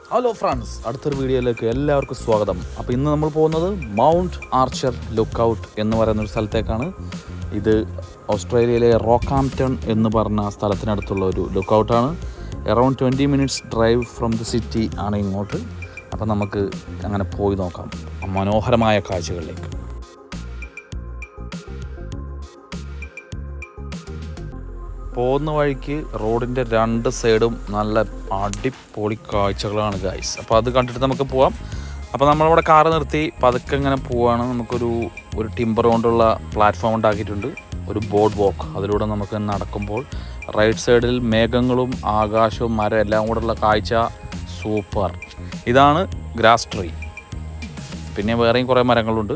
Hello friends അടുത്തൊരു വീഡിയോയിലേക്ക് എല്ലാവർക്കും സ്വാഗതം അപ്പോൾ ഇന്ന് നമ്മൾ പോകുന്നത് മൗണ്ട് ആർച്ചർ ലുക്ക് ഔട്ട് എന്ന് പറയുന്ന ഒരു സ്ഥലത്തേക്കാണ് ഇത് ഓസ്ട്രേലിയയിലെ റോക്കാംപ്റ്റൺ എന്ന് പറഞ്ഞ സ്ഥലത്തിനടുത്തുള്ള ഒരു ലുക്ക് ഔട്ടാണ് around twenty minutes drive from the city ആണ് ഇങ്ങോട്ട് അപ്പോൾ നമുക്ക് അങ്ങനെ പോയി നോക്കാം ആ മനോഹരമായ കാഴ്ചകളിലേക്ക് പോകുന്ന വഴിക്ക് റോഡിൻ്റെ രണ്ട് സൈഡും നല്ല അടിപൊളി കാഴ്ചകളാണ് ഗൈസ് അപ്പോൾ അത് കണ്ടിട്ട് നമുക്ക് പോവാം അപ്പോൾ നമ്മളിവിടെ കാറ് നിർത്തി പതുക്കെ ഇങ്ങനെ പോവാണ് നമുക്കൊരു ഒരു ടിമ്പർ കൊണ്ടുള്ള പ്ലാറ്റ്ഫോം ഉണ്ടാക്കിയിട്ടുണ്ട് ഒരു ബോർഡ് വാക്ക് അതിലൂടെ നമുക്ക് നടക്കുമ്പോൾ റൈറ്റ് സൈഡിൽ മേഘങ്ങളും ആകാശവും മരം എല്ലാം കൂടെയുള്ള കാഴ്ച സൂപ്പർ ഇതാണ് ഗ്രാസ് ട്രീ പിന്നെ വേറെയും കുറേ മരങ്ങളുണ്ട്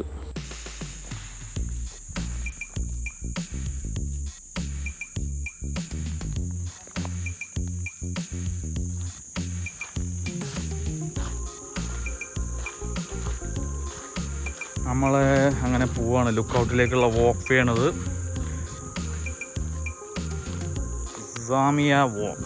നമ്മൾ അങ്ങനെ പോവാണ് ലുക്ക് ഔട്ടിലേക്കുള്ള വാക്ക് ചെയ്യണത് സാമിയ വാക്ക്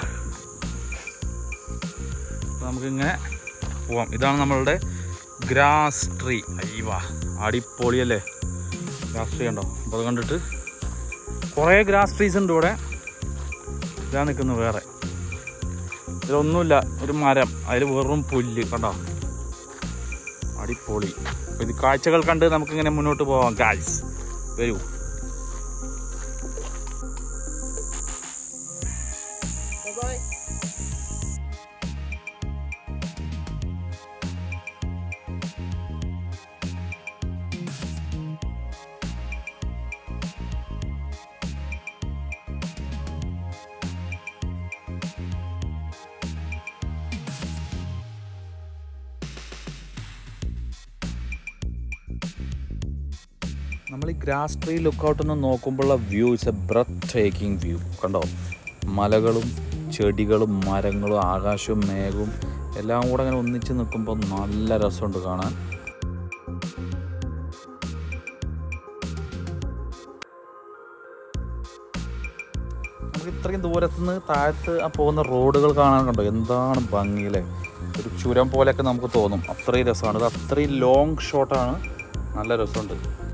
നമുക്കിങ്ങനെ പോവാം ഇതാണ് നമ്മളുടെ ഗ്രാസ് ട്രീ അയ്യവാ അടിപൊളിയല്ലേ ഗ്രാസ് ട്രീ ഉണ്ടോ അപ്പോൾ അത് കണ്ടിട്ട് കുറേ ഗ്രാസ് ട്രീസ് ഉണ്ട് ഇവിടെ ഇതാ നിൽക്കുന്നു വേറെ ഇതിലൊന്നുമില്ല ഒരു മരം അതിൽ വെറും പുല്ല് കണ്ടോ അടിപൊളി അപ്പൊ ഇത് കാഴ്ചകൾ കണ്ട് നമുക്കിങ്ങനെ മുന്നോട്ട് പോവാം ഗായ്സ് വരൂ നമ്മൾ ഈ ഗ്രാസ് ട്രീ ലുക്ക് ഔട്ട് ഒന്ന് നോക്കുമ്പോഴുള്ള view is a breathtaking view കണ്ടോ മലകളും ചെടികളും മരങ്ങളും ആകാശവും മേഘവും എല്ലാം കൂടെ അങ്ങനെ ഒന്നിച്ച് നിൽക്കുമ്പോൾ നല്ല രസമുണ്ട് കാണാൻ നമുക്ക് ഇത്രയും ദൂരത്തുനിന്ന് താഴത്ത് ആ പോകുന്ന റോഡുകൾ കാണാൻ കണ്ടോ എന്താണ് ഭംഗിയില്ലേ ഒരു ചുരം പോലെയൊക്കെ നമുക്ക് തോന്നും അത്രയും രസമാണ് ഇത് അത്രയും ലോങ് ഷോട്ടാണ് നല്ല രസമുണ്ട്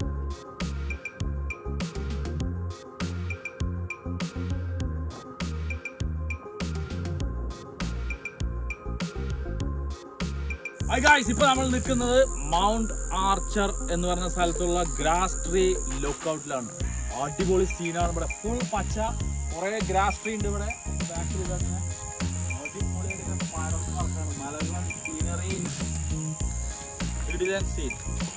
ഇപ്പൊ നമ്മൾ നിൽക്കുന്നത് മൗണ്ട് ആർച്ചർ എന്ന് പറഞ്ഞ സ്ഥലത്തുള്ള ഗ്രാസ് ട്രീ ലുക്ക് ഔട്ടിലാണ് അടിപൊളി സീനാണ് ഇവിടെ ഫുൾ പച്ച കുറെ ഗ്രാസ് ട്രീ ഉണ്ട് ഇവിടെ ബാക്കിൽ ഇതങ്ങനെ അടിപൊളിയായിട്ട് ഇങ്ങനെ പരന്ന് കിടക്കാണ്. മലകൾ സീനറി സീൻ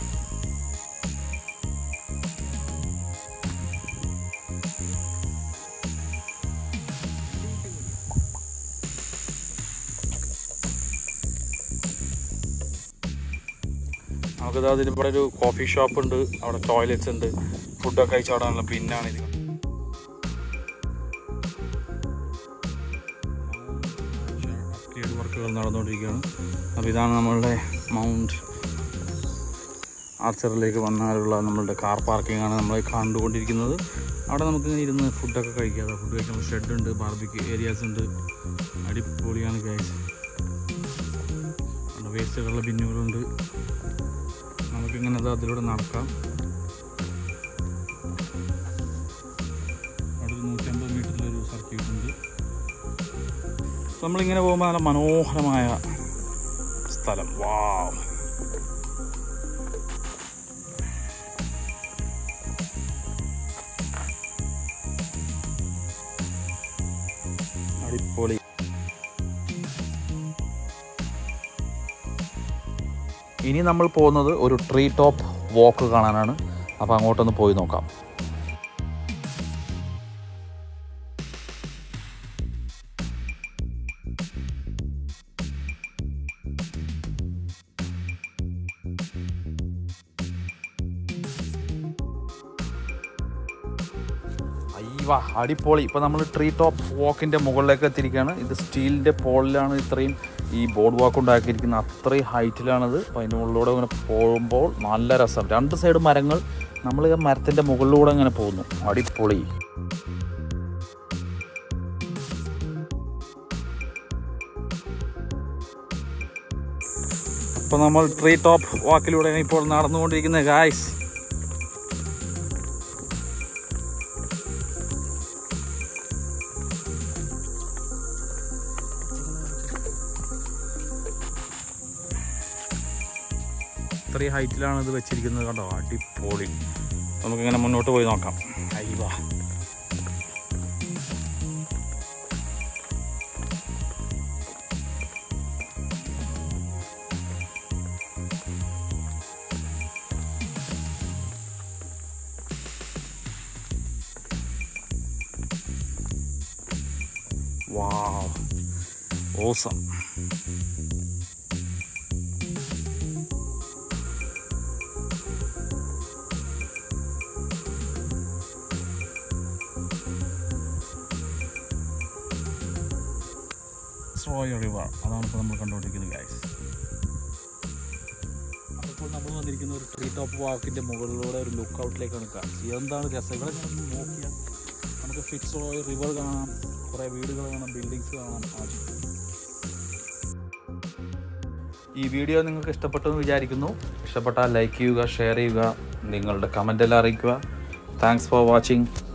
നമുക്കിത് അതിന് ഇവിടെ ഒരു കോഫി ഷോപ്പ് ഉണ്ട് അവിടെ ടോയ്ലറ്റ്സ് ഉണ്ട് ഫുഡൊക്കെ കഴിച്ചവിടാനുള്ള പിന്നാണ് ഇത് അപ്ഗ്രേഡ് വർക്കുകൾ നടന്നുകൊണ്ടിരിക്കുകയാണ് അപ്പോൾ ഇതാണ് നമ്മളുടെ മൗണ്ട് ആർച്ചറിലേക്ക് വന്നാലുള്ള നമ്മളുടെ കാർ പാർക്കിംഗ് ആണ് നമ്മൾ കണ്ടുകൊണ്ടിരിക്കുന്നത് അവിടെ നമുക്ക് ഇങ്ങനെ ഇരുന്ന് ഫുഡൊക്കെ കഴിക്കാം ഫുഡ് കഴിക്കാനുള്ള ഷെഡ് ഉണ്ട് ബാർബിക്ക് ഏരിയാസ് ഉണ്ട് അടിപൊളിയാണ് ഗൈസ് വേസ്റ്റുകളുടെ ബിന്നുകളുണ്ട് നമുക്കിങ്ങനെ അത് അതിലൂടെ നടക്കാം അവിടെ ഒരു നൂറ്റമ്പത് മീറ്ററിലൊരു സർക്യൂട്ട് ഉണ്ട് നമ്മളിങ്ങനെ പോകുമ്പോൾ നല്ല മനോഹരമായ സ്ഥലം വാവ് അടിപൊളി ഇനി നമ്മൾ പോകുന്നത് ഒരു ട്രീ ടോപ്പ് വാക്ക് കാണാനാണ് അപ്പോൾ അങ്ങോട്ടൊന്ന് പോയി നോക്കാം അയ്യവാ അടിപൊളി ഇപ്പോൾ നമ്മൾ ട്രീ ടോപ്പ് വാക്കിൻ്റെ മുകളിലേക്ക് എത്തിയിരിക്കുകയാണ് ഇത് സ്റ്റീലിൻ്റെ പോളിലാണ് ഇത്രയും ഈ ബോർഡ് വാക്ക് ഉണ്ടാക്കിയിരിക്കുന്നത് അത്രയും ഹൈറ്റിലാണത് അപ്പോൾ അതിൻ്റെ മുകളിലൂടെ ഇങ്ങനെ പോകുമ്പോൾ നല്ല രസം രണ്ട് സൈഡ് മരങ്ങൾ നമ്മൾ ഈ മരത്തിൻ്റെ മുകളിലൂടെ ഇങ്ങനെ പോകുന്നു അടിപൊളി അപ്പോൾ നമ്മൾ ട്രീ ടോപ്പ് വാക്കിലൂടെയാണ് ഇപ്പോൾ നടന്നുകൊണ്ടിരിക്കുന്നത് ഗായ്സ് ഇത്രയും ഹൈറ്റിലാണ് ഇത് വെച്ചിരിക്കുന്നത് കണ്ടോ അടിപൊളി നമുക്കിങ്ങനെ മുന്നോട്ട് പോയി നോക്കാം അയ്യവാ Wow. Awesome. സ്രോയ റിവർ അതാണ് ഇപ്പോൾ നമ്മൾ കണ്ടുകൊണ്ടിരിക്കുന്നത് ഗൈസ് അപ്പോൾ നമ്മൾ വന്നിരിക്കുന്ന ഒരു ട്രീ ടോപ്പ് വാക്കിൻ്റെ മുകളിലൂടെ ഒരു ലുക്ക് ഔട്ടിലേക്കാണ് കാണിച്ചത് എന്താണ് രസം ഇവിടെ ഞാൻ നോക്കിയാൽ നമുക്ക് ഫിറ്റ്സ് റോയ് റിവർ കാണാം കുറേ വീടുകൾ കാണാം ബിൽഡിങ്സ് കാണാം ആ- ഈ വീഡിയോ നിങ്ങൾക്ക് ഇഷ്ടപ്പെട്ടു എന്ന് വിചാരിക്കുന്നു ഇഷ്ടപ്പെട്ടാൽ ലൈക്ക് ചെയ്യുക ഷെയർ ചെയ്യുക നിങ്ങളുടെ കമൻ്റ് എല്ലാം അറിയിക്കുക താങ്ക്സ് ഫോർ വാച്ചിങ്